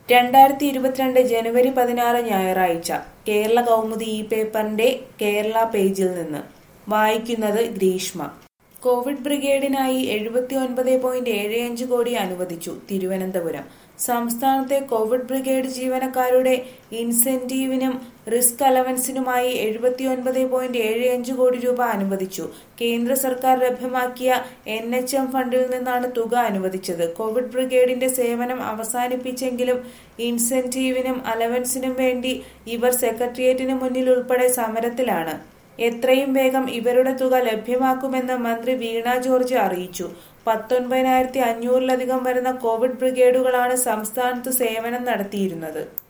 രണ്ടായിരത്തി ഇരുപത്തിരണ്ട് ജനുവരി പതിനാറ് ഞായറാഴ്ച കേരള കൗമുദി ഈ പേപ്പറിന്റെ കേരള പേജിൽ നിന്ന് വായിക്കുന്നത് ഗ്രീഷ്മ കോവിഡ് ബ്രിഗേഡിനായി എഴുപത്തി ഒൻപത് പോയിന്റ് ഏഴ് അഞ്ച് കോടി അനുവദിച്ചു തിരുവനന്തപുരം സംസ്ഥാനത്തെ കോവിഡ് ബ്രിഗേഡ് ജീവനക്കാരുടെ ഇൻസെന്റീവിനും റിസ്ക് അലവൻസിനുമായി എഴുപത്തിയൊൻപത് പോയിന്റ് ഏഴ് അഞ്ച് കോടി രൂപ അനുവദിച്ചു കേന്ദ്ര സർക്കാർ ലഭ്യമാക്കിയ എൻ എച്ച് എം ഫണ്ടിൽ നിന്നാണ് തുക അനുവദിച്ചത് കോവിഡ് ബ്രിഗേഡിന്റെ സേവനം അവസാനിപ്പിച്ചെങ്കിലും ഇൻസെന്റീവിനും അലവൻസിനും വേണ്ടി ഇവർ സെക്രട്ടേറിയറ്റിന് മുന്നിൽ ഉൾപ്പെടെ സമരത്തിലാണ് എത്രയും വേഗം ഇവരുടെ തുക ലഭ്യമാക്കുമെന്ന് മന്ത്രി വീണ ജോർജ് അറിയിച്ചു പത്തൊൻപതിനായിരത്തി അഞ്ഞൂറിലധികം വരുന്ന കോവിഡ് ബ്രിഗേഡുകളാണ് സംസ്ഥാനത്ത് സേവനം നടത്തിയിരുന്നത്